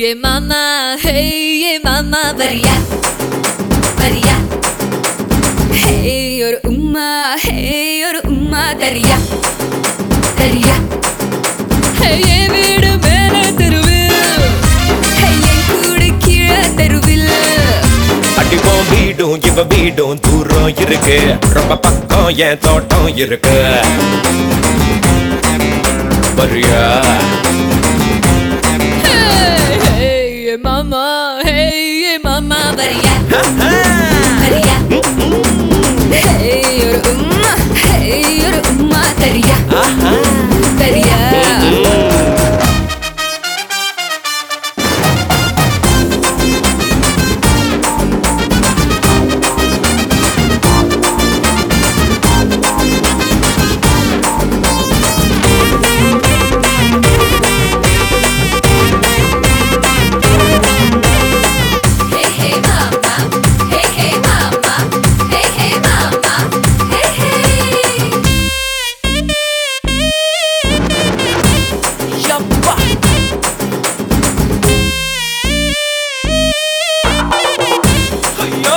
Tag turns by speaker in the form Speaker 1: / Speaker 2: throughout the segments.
Speaker 1: ஏ மாமா ஹே ஏ மாமா வரியா வரியா ஹே ஒரு உம்மா ஹே ஒரு உம்மா தரியா தரியா ஹே என் வீடு மேல தெருவில் ஹே என் கூடு கீழே தெருவில்
Speaker 2: அடிப்போம் வீடும் இவ வீடும் தூரம் இருக்கு ரொம்ப பக்கம் என் தோட்டம் இருக்கு வரியா
Speaker 1: ஹே ஹே ஏ மாமா ஹே ஏ மாமா வரியா வரியா ஹே ஒரு உம்மா ஹே ஒரு உம்மா தரியா தரியா Hey hey mama, hey hey mama, hey hey mama, hey hey.
Speaker 2: யப்பா ஐயோ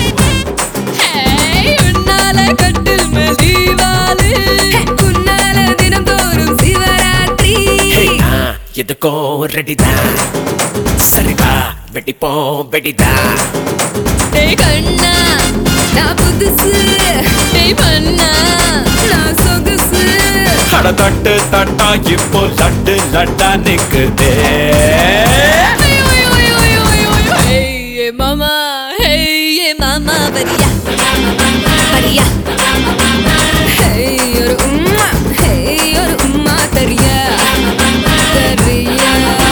Speaker 1: Hey, உன்னால கட்டில் மேல் தீவாளு. உன்னால தினம்தோறும் சிவராத்திரி.
Speaker 2: ஹே, நான் எதுக்கும் ரெடிதான் சரிவா வெடிப்போம் வெடிதான்
Speaker 1: டேய் கண்ணா, நான் புதுசு. டேய் மன்னா, நான் சொகுசு.
Speaker 2: அட தட்டு தட்டா இப்போ லட்டு லட்டா நிக்குதே
Speaker 1: ஐயோ, ஐயோ, ஐயோ, ஐயோ, ஐயோ, ஐயோ. Hey, ஏ மாமா, hey, ஏ மாமா, வரியா? வரியா? Hey, ஒரு உம்மா, hey, ஒரு உம்மா தரியா? தரியா?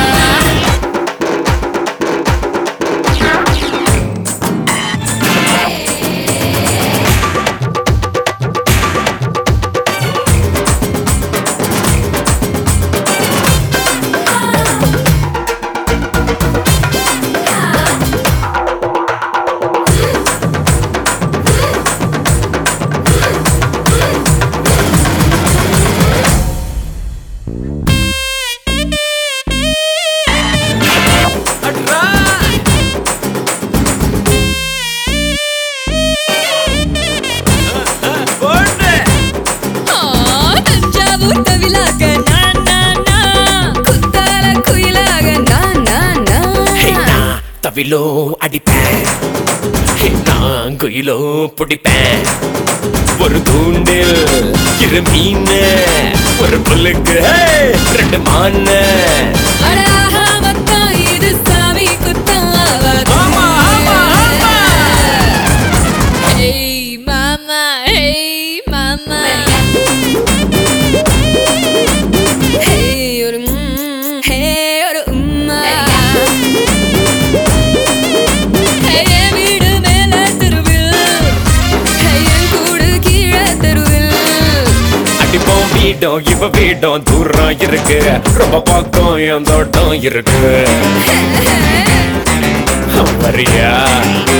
Speaker 2: அட்ரா போடு
Speaker 1: ஆ, தஞ்சாவூர் தவிலாக நான், நான், நான். குத்தால குயிலாக நான், நான்,
Speaker 2: ஹே,
Speaker 1: நான்.
Speaker 2: நான் தவிலோ அடிப்பேன் ஹே, நான் குயிலோ பிடிப்பேன் ஒரு தூண்டில் இரு மீன் ஒரு புல்லுக்கு ஹே, ரெண்டு மான்
Speaker 1: அட ஆஹா, மொத்தம் இது சாமி குத்தம் ஆவாது.
Speaker 2: ஆமா, ஆமா, ஆமா.
Speaker 1: Hey, mama, hey, mama. Hey, ஒரு ம், hey, ஒரு உம்மா. Hey, என் வீடு மேல தெருவில். Hey, என் கூடு கீழே தெருவில்.
Speaker 2: அடிப்போம் வீடும் இவ வீடும் தூரம் இருக்கு ரொம்ப பக்கம் என் தோட்டம் இருக்கு வரியா